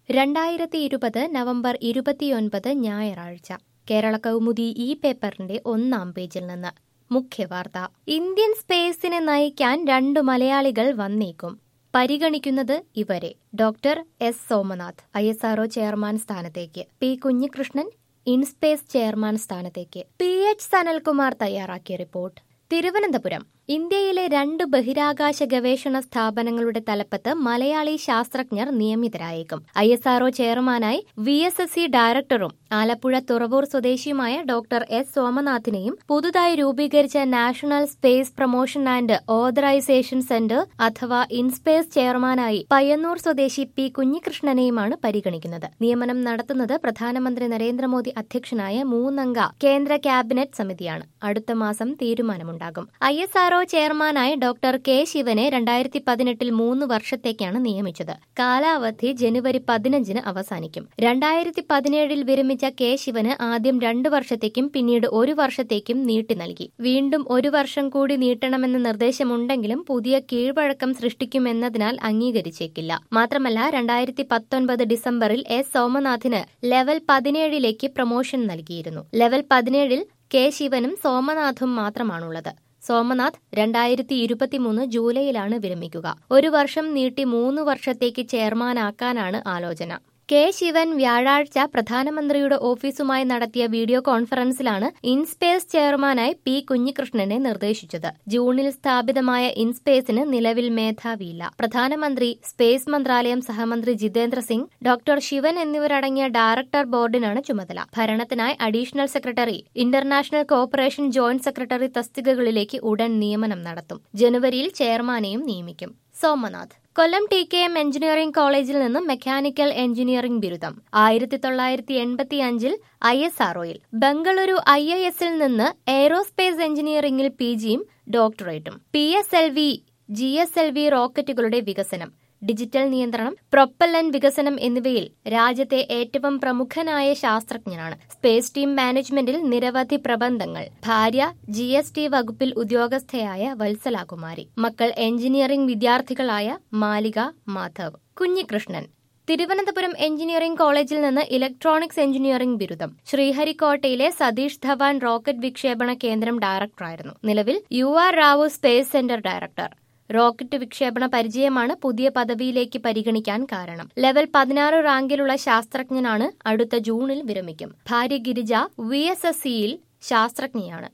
രണ്ടായിരത്തി ഇരുപത് നവംബർ ഇരുപത്തിയൊൻപത് ഞായറാഴ്ച കേരള കൗമുദി ഈ പേപ്പറിന്റെ ഒന്നാം പേജിൽ നിന്ന് മുഖ്യവാർത്ത ഇന്ത്യൻ സ്പേസിനെ നയിക്കാൻ രണ്ടു മലയാളികൾ വന്നേക്കും പരിഗണിക്കുന്നത് ഇവരെ doctor S Somanath I S R O chairman സ്ഥാനത്തേക്ക് പി കുഞ്ഞികൃഷ്ണൻ ഇൻസ്പേസ് ചെയർമാൻ സ്ഥാനത്തേക്ക് പി എച്ച് സനൽകുമാർ തയ്യാറാക്കിയ റിപ്പോർട്ട് തിരുവനന്തപുരം ഇന്ത്യയിലെ രണ്ട് ബഹിരാകാശ ഗവേഷണ സ്ഥാപനങ്ങളുടെ തലപ്പത്ത് മലയാളി ശാസ്ത്രജ്ഞർ നിയമിതരായേക്കും ഐ എസ് ആർഒ ചെയർമാനായി വി എസ് എസ് സി ഡയറക്ടറും ആലപ്പുഴ തുറവൂർ സ്വദേശിയുമായ ഡോക്ടർ എസ് സോമനാഥിനെയും പുതുതായി രൂപീകരിച്ച national space promotion and authorisation centre അഥവാ ഇൻസ്പേസ് ചെയർമാനായി പയ്യന്നൂർ സ്വദേശി പി കുഞ്ഞികൃഷ്ണനെയുമാണ് പരിഗണിക്കുന്നത് നിയമനം നടത്തുന്നത് പ്രധാനമന്ത്രി നരേന്ദ്രമോദി അധ്യക്ഷനായ മൂന്നംഗ കേന്ദ്ര ക്യാബിനറ്റ് സമിതിയാണ് അടുത്ത മാസം തീരുമാനമുണ്ടാകും ഐ എസ് ആർഒ ചെയർമാനായി ഡോക്ടർ കെ ശിവനെ രണ്ടായിരത്തി പതിനെട്ടിൽ മൂന്ന് വർഷത്തേക്കാണ് നിയമിച്ചത് കാലാവധി ജനുവരി പതിനഞ്ചിന് അവസാനിക്കും രണ്ടായിരത്തി പതിനേഴിൽ വിരമിച്ച കെ ശിവന് ആദ്യം രണ്ട് വർഷത്തേക്കും പിന്നീട് ഒരു വർഷത്തേക്കും നീട്ടി നൽകി വീണ്ടും ഒരു വർഷം കൂടി നീട്ടണമെന്ന നിർദ്ദേശമുണ്ടെങ്കിലും പുതിയ കീഴ്വഴക്കം സൃഷ്ടിക്കുമെന്നതിനാൽ അംഗീകരിച്ചേക്കില്ല മാത്രമല്ല രണ്ടായിരത്തി പത്തൊൻപത് ഡിസംബറിൽ എസ് സോമനാഥിന് ലെവൽ പതിനേഴിലേക്ക് പ്രൊമോഷൻ നൽകിയിരുന്നു ലെവൽ പതിനേഴിൽ കെ ശിവനും സോമനാഥും മാത്രമാണുള്ളത് സോമനാഥ് രണ്ടായിരത്തി ഇരുപത്തിമൂന്ന് ജൂലൈയിലാണ് വിരമിക്കുക ഒരു വർഷം നീട്ടി മൂന്ന് വർഷത്തേക്ക് ചെയർമാനാക്കാനാണ് ആലോചന കെ ശിവൻ വ്യാഴാഴ്ച പ്രധാനമന്ത്രിയുടെ ഓഫീസുമായി നടത്തിയ വീഡിയോ കോൺഫറൻസിലാണ് ഇൻസ്പേസ് ചെയർമാനായി പി കുഞ്ഞികൃഷ്ണനെ നിർദ്ദേശിച്ചത് ജൂണിൽ സ്ഥാപിതമായ ഇൻസ്പേസിന് നിലവിൽ മേധാവിയില്ല പ്രധാനമന്ത്രി സ്പേസ് മന്ത്രാലയം സഹമന്ത്രി ജിതേന്ദ്ര സിംഗ് ഡോക്ടർ ശിവൻ എന്നിവരടങ്ങിയ ഡയറക്ടർ ബോർഡിനാണ് ചുമതല ഭരണത്തിനായി additional secretary international corporation joint secretary തസ്തികകളിലേക്ക് ഉടൻ നിയമനം നടത്തും ജനുവരിയിൽ ചെയർമാനെയും നിയമിക്കും Somanath Kollam T K M engineering കോളേജിൽ നിന്നും മെക്കാനിക്കൽ എഞ്ചിനീയറിംഗ് ബിരുദം ആയിരത്തി തൊള്ളായിരത്തി എൺപത്തി അഞ്ചിൽ ഐ എസ് ആർഒയിൽ ബംഗളൂരു ഐ ഐ എസിൽ നിന്ന് എയ്റോസ്പേസ് എഞ്ചിനീയറിംഗിൽ പി ജിയും ഡോക്ടറേറ്റും P S L V G S L V റോക്കറ്റുകളുടെ വികസനം ഡിജിറ്റൽ നിയന്ത്രണം പ്രൊപ്പല്ലൻ വികസനം എന്നിവയിൽ രാജ്യത്തെ ഏറ്റവും പ്രമുഖനായ ശാസ്ത്രജ്ഞനാണ് സ്പേസ് ടീം മാനേജ്മെന്റിൽ നിരവധി പ്രബന്ധങ്ങൾ ഭാര്യ ജി എസ് ടി വകുപ്പിൽ ഉദ്യോഗസ്ഥയായ വത്സലാകുമാരി മക്കൾ എഞ്ചിനീയറിംഗ് വിദ്യാർത്ഥികളായ മാലിക മാധവ് കുഞ്ഞികൃഷ്ണൻ തിരുവനന്തപുരം എഞ്ചിനീയറിംഗ് കോളേജിൽ നിന്ന് ഇലക്ട്രോണിക്സ് എഞ്ചിനീയറിംഗ് ബിരുദം ശ്രീഹരിക്കോട്ടയിലെ സതീഷ് ധവാൻ റോക്കറ്റ് വിക്ഷേപണ കേന്ദ്രം ഡയറക്ടറായിരുന്നു നിലവിൽ U R Rao space centre director rocket വിക്ഷേപണ പരിചയമാണ് പുതിയ പദവിയിലേക്ക് പരിഗണിക്കാൻ കാരണം ലെവൽ പതിനാറ് റാങ്കിലുള്ള ശാസ്ത്രജ്ഞനാണ് അടുത്ത ജൂണിൽ വിരമിക്കും ഭാര്യ ഗിരിജ വി എസ് എസ് സിയിൽ ശാസ്ത്രജ്ഞയാണ്